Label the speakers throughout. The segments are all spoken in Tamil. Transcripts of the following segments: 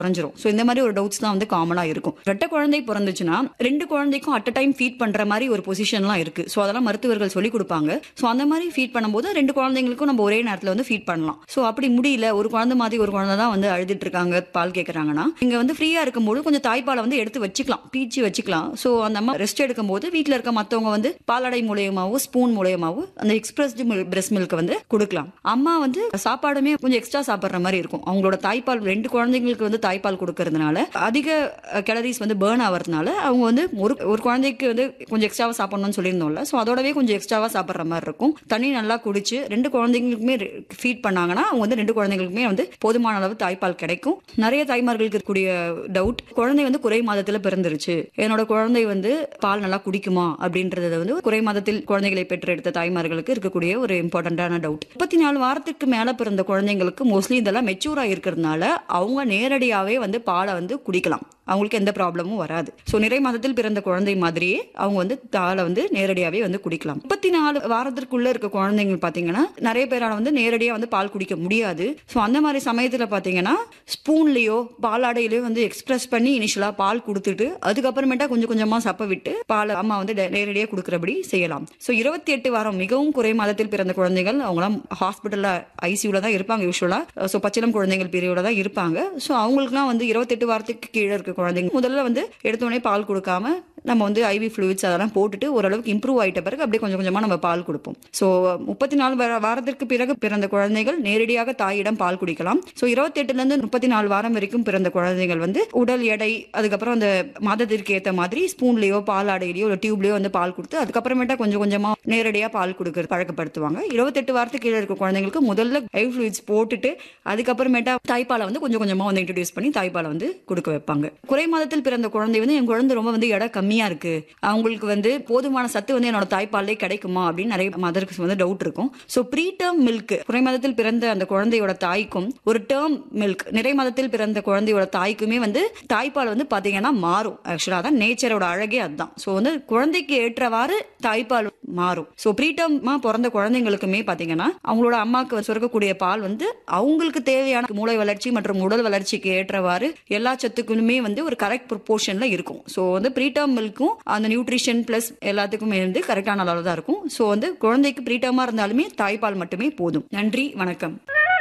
Speaker 1: குறைஞ்சிரும் ஸோ இந்த மாதிரி ஒரு டவுட்ஸ் தான் வந்து காமனா இருக்கும் ரெட்டை குழந்தை பிறந்துச்சுன்னா ரெண்டு குழந்தைக்கும் அட் அ டைம் ஃபீட் பண்ற மாதிரி ஒரு பொசிஷன்லாம் இருக்கு ஸோ அதெல்லாம் மருத்துவர்கள் சொல்லி கொடுப்பாங்க ஸோ அந்த மாதிரி ஃபீட் பண்ணும்போது ரெண்டு குழந்தைங்களுக்கும் நம்ம ஒரே நேரத்தில் வந்து ஃபீட் பண்ணலாம் ஸோ அப்படி முடியல ஒரு குழந்தை மாதிரி ஒரு குழந்தை தான் வந்து அழுதுட்டு இருக்காங்க பால் கேட்கறாங்கன்னா இங்க வந்து ஃப்ரீயா இருக்கும்போது கொஞ்சம் தாய்ப்பாலை வந்து எடுத்து வச்சுக்கலாம் பீச்சி வச்சுக்கலாம் ஸோ அந்த அம்மா ரெஸ்ட் எடுக்கும்போது வீட்டில் இருக்க மற்றவங்க வந்து பாலாடை மூலியமாவோ ஸ்பூன் மூலியமாவோ அந்த எக்ஸ்பிரஸ்டு பிரஸ்ட் மில்க் வந்து கொடுக்கலாம் அம்மா வந்து சாப்பாடுமே கொஞ்சம் எக்ஸ்ட்ரா சாப்பிட்ற மாதிரி இருக்கும் அவங்களோட தாய்ப்பால் ரெண்டு குழந்தைங்களுக்கு வந்து தாய்ப்பால் கொடுக்கறதுனால அதிக கேலரிஸ் வந்து பேர்ன் ஆகிறதுனால அவங்க வந்து ஒரு ஒரு குழந்தைக்கு வந்து கொஞ்சம் எக்ஸ்ட்ராவா சாப்பிடணும்னு சொல்லியிருந்தோம்ல ஸோ அதோடவே கொஞ்சம் எக்ஸ்ட்ராவா சாப்பிட்ற மாதிரி இருக்கும் தண்ணி நல்லா குடிச்சு ரெண்டு குழந்தைங்களுக்குமே ஃபீட் பண்ணாங்கன்னா அவங்க வந்து ரெண்டு குழந்தைங்களுக்குமே வந்து போதுமான அளவு தாய்ப்பால் கிடைக்கும் நிறைய தாய்மார்களுக்கு இருக்கக்கூடிய டவுட் குழந்தை வந்து குறை மாதத்துல பிறந்துருச்சு என்னோட குழந்தை வந்து பால் நல்லா குடிக்குமா அப்படின்றத வந்து குறை மாதத்தில் குழந்தைகளை பெற்றெடுத்த தாய்மார்களுக்கு இருக்கக்கூடிய ஒரு இம்பார்ட்டன்டான டவுட் முப்பத்தி நாலு வாரத்துக்கு மேல பிறந்த குழந்தைங்களுக்கு மோஸ்ட்லி இதெல்லாம் மெச்சூரா இருக்கிறதுனால அவங்க நேரடியாவே வந்து பாலை வந்து குடிக்கலாம் அவங்களுக்கு எந்த ப்ராப்ளமும் வராது ஸோ நிறை மாதத்தில் பிறந்த குழந்தை மாதிரியே அவங்க வந்து பாலை வந்து நேரடியாவே வந்து குடிக்கலாம் முப்பத்தி நாலு வாரத்திற்குள்ள இருக்க குழந்தைங்க பாத்தீங்கன்னா நிறைய பேரால வந்து நேரடியா வந்து பால் குடிக்க முடியாது ஸோ அந்த மாதிரி சமயத்துல பாத்தீங்கன்னா ஸ்பூன்லயோ பாலாடையிலயோ வந்து எக்ஸ்பிரஸ் பண்ணி இனிஷியலா பால் கொடுத்துட்டு அதுக்கப்புறமேட்டா கொஞ்சம் கொஞ்சமா சப்ப விட்டு பால் அம்மா வந்து டே- நேரடியா கொடுக்கறபடி செய்யலாம் ஸோ இருபத்தி எட்டு வாரம் மிகவும் குறை மாதத்தில் பிறந்த குழந்தைகள் அவங்களாம் ஹாஸ்பிட்டல்ல ஐசியூல தான் இருப்பாங்க யூஸ்வலா ஸோ பச்சிலம் குழந்தைகள் பிரிவுல தான் இருப்பாங்க ஸோ அவங்களுக்குலாம் வந்து இருபத்தெட்டு வாரத்துக்கு கீழே இருக்க குழந்தைங்க முதல்ல வந்து எடுத்த உடனே பால் கொடுக்காம நம்ம வந்து ஐவி ஃப்ளூயிட்ஸ் அதெல்லாம் போட்டுட்டு ஓரளவுக்கு இம்ப்ரூவ் ஆயிட்ட பிறகு அப்படியே கொஞ்சம் கொஞ்சமா நம்ம பால் கொடுப்போம் ஸோ முப்பத்தி நாலு வார- வாரத்திற்கு பிறகு பிறந்த குழந்தைகள் நேரடியாக தாயிடம் பால் குடிக்கலாம் ஸோ இருபத்தெட்டுல இருந்து முப்பத்தி நாலு வாரம் வரைக்கும் பிறந்த குழந்தைகள் வந்து உடல் எடை அதுக்கப்புறம் அந்த மாதத்திற்கு ஏற்ற மாதிரி ஸ்பூன்லயோ பால் ஆடையிலயோ இல்லை டியூப்லயோ வந்து பால் கொடுத்து அதுக்கப்புறமேட்டா கொஞ்சம் கொஞ்சமா நேரடியா பால் கொடுக்கறது பழக்கப்படுத்துவாங்க இருபத்தெட்டு வாரத்துக்கு கீழே இருக்க குழந்தைங்களுக்கு முதல்ல ஐ ஃப்ளூயிட்ஸ் போட்டுட்டு அதுக்கப்புறமேட்டா தாய்ப்பாலை வந்து கொஞ்சம் கொஞ்சமா வந்து இன்ட்ரடியூஸ் பண்ணி தாய்ப்பாலை வந்து கொடுக்க வைப்பாங்க குறை மாதத்தில் பிறந்த குழந்தை வந்து என் குழந்தை ரொம்ப வந்து எடை கம்மியா இருக்கு அவங்களுக்கு வந்து போதுமான சத்து வந்து என்னோட தாய்ப்பாலே கிடைக்குமா அப்படின்னு நிறைய மதருக்கு வந்து டவுட் இருக்கும் ஸோ ப்ரீ டேர்ம் மில்க் குறை மாதத்தில் பிறந்த அந்த குழந்தையோட தாய்க்கும் ஒரு டேர்ம் மில்க் நிறை மாதத்தில் பிறந்த குழந்தையோட தாய்க்குமே வந்து தாய்ப்பால் வந்து பாத்தீங்கன்னா மாறும் ஆக்சுவலா தான் நேச்சரோட அழகே அதுதான் ஸோ வந்து குழந்தைக்கு ஏற்றவாறு தாய்ப்பால் மாறும் ஸோ ப்ரீடமா பிறந்த குழந்தைங்களுக்குமே பாத்தீங்கன்னா அவங்களோட அம்மாவுக்கு சுரக்கக்கூடிய பால் வந்து அவங்களுக்கு தேவையான மூளை வளர்ச்சி மற்றும் உடல் வளர்ச்சிக்கு ஏற்றவாறு எல்லா சத்துக்குமே வந்து ஒரு கரெக்ட் ப்ரொபோர்ஷன்ல இருக்கும் ஸோ வந்து ப்ரீடம் மில்க்கும் அந்த நியூட்ரிஷன் பிளஸ் எல்லாத்துக்குமே வந்து கரெக்டான அளவு தான் இருக்கும் ஸோ வந்து குழந்தைக்கு ப்ரீடமா இருந்தாலுமே தாய்ப்பால் மட்டுமே போதும் நன்றி வணக்கம்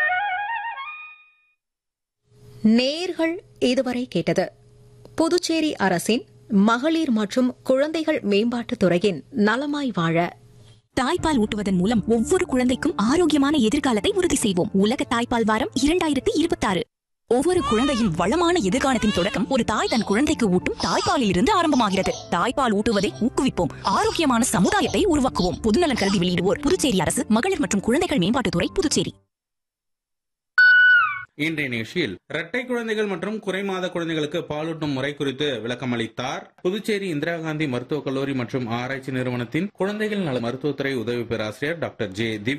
Speaker 2: நேர்கள் இதுவரை கேட்டது புதுச்சேரி அரசின் மகளிர் மற்றும் குழந்தைகள் மேம்பாட்டுத் துறையின் நலமாய் வாழ
Speaker 3: தாய்ப்பால் ஊட்டுவதன் மூலம் ஒவ்வொரு குழந்தைக்கும் ஆரோக்கியமான எதிர்காலத்தை உறுதி செய்வோம் உலக தாய்ப்பால் வாரம் இரண்டாயிரத்தி இருபத்தாறு ஒவ்வொரு குழந்தையின் வளமான எதிர்காலத்தின் தொடக்கம் ஒரு தாய் தன் குழந்தைக்கு ஊட்டும் தாய்ப்பாலில் இருந்து ஆரம்பமாகிறது தாய்ப்பால் ஊட்டுவதை ஊக்குவிப்போம் ஆரோக்கியமான சமுதாயத்தை உருவாக்குவோம் பொதுநலன் கருதி வெளியிடுவோர் புதுச்சேரி அரசு மகளிர் மற்றும் குழந்தைகள் மேம்பாட்டுத்துறை புதுச்சேரி
Speaker 4: இன்றைய நிகழ்ச்சியில் இரட்டை குழந்தைகள் மற்றும் குறைமாத குழந்தைகளுக்கு பாலூட்டும் முறை குறித்து விளக்கம் அளித்தார் புதுச்சேரி இந்திரா காந்தி மருத்துவக் கல்லூரி மற்றும் ஆராய்ச்சி நிறுவனத்தின் குழந்தைகள் நல மருத்துவத்துறை உதவி பேராசிரியர் டாக்டர் ஜே திவ்யா